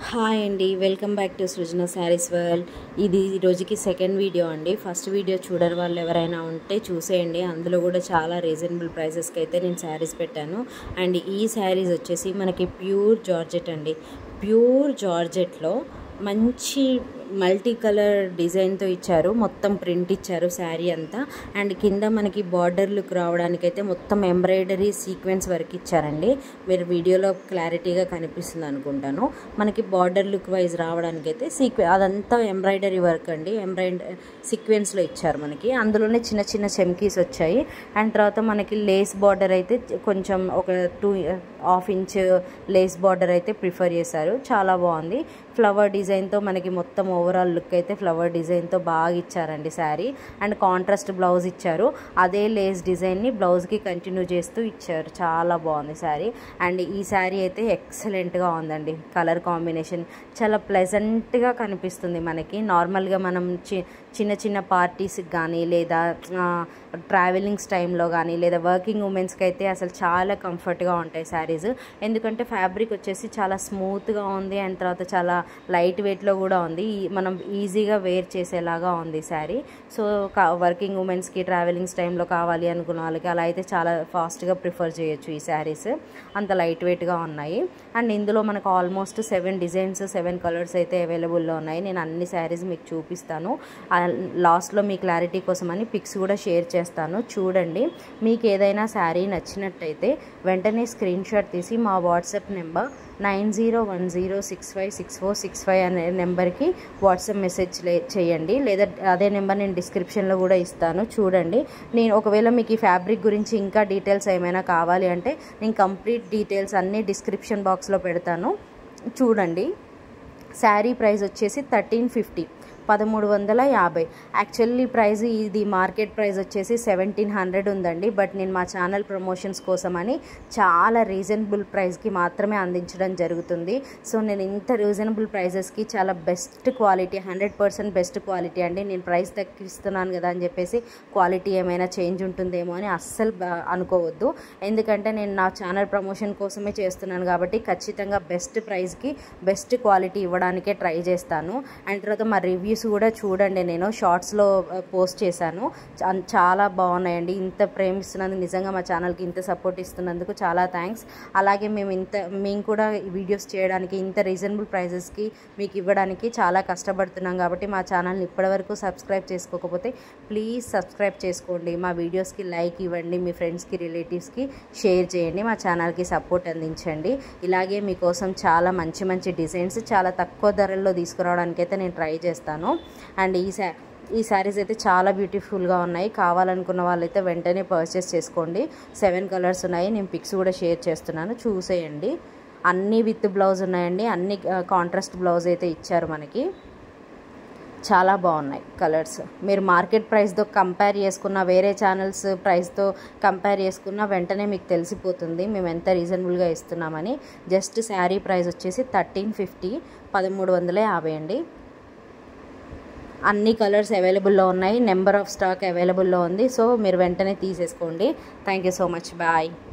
hi అండి welcome back to Srujana saris world ఇది ఈ రోజుకి సెకండ్ వీడియో అండి ఫస్ట్ వీడియో చూడని వాళ్ళు ఎవరైనా ఉంటే చూసేయండి అందులో కూడా చాలా రీజనబుల్ ప్రైసెస్కి అయితే నేను శారీస్ పెట్టాను అండ్ ఈ శారీస్ వచ్చేసి మనకి ప్యూర్ జార్జెట్ అండి ప్యూర్ జార్జెట్లో మంచి మల్టీ కలర్ డిజైన్తో ఇచ్చారు మొత్తం ప్రింట్ ఇచ్చారు శారీ అంతా అండ్ కింద మనకి బార్డర్ లుక్ రావడానికైతే మొత్తం ఎంబ్రాయిడరీ సీక్వెన్స్ వర్క్ ఇచ్చారండి మీరు వీడియోలో క్లారిటీగా కనిపిస్తుంది అనుకుంటాను మనకి బార్డర్ లుక్ వైజ్ రావడానికైతే సీక్వె అదంతా ఎంబ్రాయిడరీ వర్క్ అండి ఎంబ్రాయిడరీ సీక్వెన్స్లో ఇచ్చారు మనకి అందులోనే చిన్న చిన్న చెమ్కీస్ వచ్చాయి అండ్ తర్వాత మనకి లేస్ బార్డర్ అయితే కొంచెం ఒక two half inch lace border అయితే ప్రిఫర్ చేశారు చాలా బాగుంది ఫ్లవర్ డిజైన్తో మనకి మొత్తం ఓవరాల్ లుక్ అయితే ఫ్లవర్ డిజైన్తో బాగా ఇచ్చారండి శారీ అండ్ కాంట్రాస్ట్ బ్లౌజ్ ఇచ్చారు అదే లేస్ డిజైన్ని బ్లౌజ్కి కంటిన్యూ చేస్తూ ఇచ్చారు చాలా బాగుంది శారీ అండ్ ఈ శారీ అయితే ఎక్సలెంట్గా ఉందండి కలర్ కాంబినేషన్ చాలా ప్లెజెంట్గా కనిపిస్తుంది మనకి నార్మల్గా మనం చి చిన్న చిన్న పార్టీస్కి కానీ లేదా ట్రావెలింగ్స్ టైంలో కానీ లేదా వర్కింగ్ ఉమెన్స్కి అయితే అసలు చాలా కంఫర్ట్గా ఉంటాయి శారీస్ ఎందుకంటే ఫ్యాబ్రిక్ వచ్చేసి చాలా స్మూత్గా ఉంది అండ్ తర్వాత చాలా లైట్ వెయిట్లో కూడా ఉంది మనం ఈజీగా వేర్ చేసేలాగా ఉంది శారీ సో వర్కింగ్ ఉమెన్స్కి ట్రావెలింగ్స్ టైంలో కావాలి అనుకున్న వాళ్ళకి అలా అయితే చాలా ఫాస్ట్గా ప్రిఫర్ చేయొచ్చు ఈ శారీస్ అంత లైట్ వెయిట్గా ఉన్నాయి అండ్ ఇందులో మనకు almost seven designs seven colours అయితే అవైలబుల్లో ఉన్నాయి నేను అన్ని శారీస్ మీకు చూపిస్తాను లాస్ట్లో మీ క్లారిటీ కోసం అని పిక్స్ కూడా షేర్ చేస్తాను చూడండి మీకు ఏదైనా శారీ నచ్చినట్టయితే వెంటనే స్క్రీన్ షాట్ తీసి మా WhatsApp number nine zero one zero six five six four six five అనే నెంబర్కి వాట్సాప్ మెసేజ్ చేయండి లేదా అదే నెంబర్ నేను డిస్క్రిప్షన్లో కూడా ఇస్తాను చూడండి నేను ఒకవేళ మీకు ఈ ఫ్యాబ్రిక్ గురించి ఇంకా డీటెయిల్స్ ఏమైనా కావాలి అంటే నేను కంప్లీట్ డీటెయిల్స్ అన్నీ డిస్క్రిప్షన్ బాక్స్లో పెడతాను చూడండి శారీ ప్రైస్ వచ్చేసి థర్టీన్ ఫిఫ్టీ పదమూడు వందల యాభై యాక్చువల్లీ ప్రైస్ ఇది మార్కెట్ ప్రైస్ వచ్చేసి సెవెంటీన్ హండ్రెడ్ ఉందండి బట్ నేను మా ఛానల్ ప్రమోషన్స్ కోసమని చాలా రీజనబుల్ ప్రైస్కి మాత్రమే అందించడం జరుగుతుంది సో నేను ఇంత రీజనబుల్ ప్రైజెస్కి చాలా best quality hundred percent best quality అండి నేను ప్రైస్ తగ్గిస్తున్నాను కదా అని చెప్పేసి క్వాలిటీ ఏమైనా చేంజ్ ఉంటుందేమో అని అస్సలు అనుకోవద్దు ఎందుకంటే నేను నా ఛానల్ ప్రమోషన్ కోసమే చేస్తున్నాను కాబట్టి ఖచ్చితంగా బెస్ట్ ప్రైస్కి బెస్ట్ క్వాలిటీ ఇవ్వడానికే ట్రై చేస్తాను అండ్ తర్వాత మా రివ్యూస్ కూడా చూడండి నేను షార్ట్స్లో పోస్ట్ చేశాను చాలా బాగున్నాయండి ఇంత ప్రేమిస్తున్నందుకు నిజంగా మా ఛానల్కి ఇంత సపోర్ట్ ఇస్తున్నందుకు చాలా థ్యాంక్స్ అలాగే మేము ఇంత మేము కూడా వీడియోస్ చేయడానికి ఇంత రీజనబుల్ ప్రైజెస్కి మీకు ఇవ్వడానికి చాలా కష్టపడుతున్నాం కాబట్టి మా ఛానల్ని ఇప్పటివరకు సబ్స్క్రైబ్ చేసుకోకపోతే ప్లీజ్ సబ్స్క్రైబ్ చేసుకోండి మా వీడియోస్కి లైక్ ఇవ్వండి మీ ఫ్రెండ్స్కి రిలేటివ్స్కి షేర్ చేయండి మా ఛానల్కి సపోర్ట్ అందించండి ఇలాగే మీకోసం చాలా మంచి మంచి డిజైన్స్ చాలా తక్కువ ధరల్లో తీసుకురావడానికి అయితే నేను ట్రై చేస్తాను అండ్ ఈ శా ఈ శారీస్ అయితే చాలా బ్యూటిఫుల్గా ఉన్నాయి కావాలనుకున్న వాళ్ళైతే వెంటనే పర్చేస్ చేసుకోండి సెవెన్ కలర్స్ ఉన్నాయి నేను పిక్స్ కూడా షేర్ చేస్తున్నాను చూసేయండి అన్నీ విత్ బ్లౌజ్ ఉన్నాయండి అన్ని కాంట్రాస్ట్ బ్లౌజ్ అయితే ఇచ్చారు మనకి చాలా బాగున్నాయి కలర్స్ మీరు మార్కెట్ ప్రైస్తో కంపేర్ చేసుకున్న వేరే ఛానల్స్ ప్రైస్తో కంపేర్ చేసుకున్న వెంటనే మీకు తెలిసిపోతుంది మేము ఎంత రీజనబుల్గా ఇస్తున్నామని జస్ట్ శారీ ప్రైస్ వచ్చేసి థర్టీన్ ఫిఫ్టీ పదమూడు వందల యాభై అండి అన్ని కలర్స్ అవైలబుల్లో ఉన్నాయి నెంబర్ ఆఫ్ స్టాక్ అవైలబుల్లో ఉంది సో మీరు వెంటనే తీసేసుకోండి thank you so much bye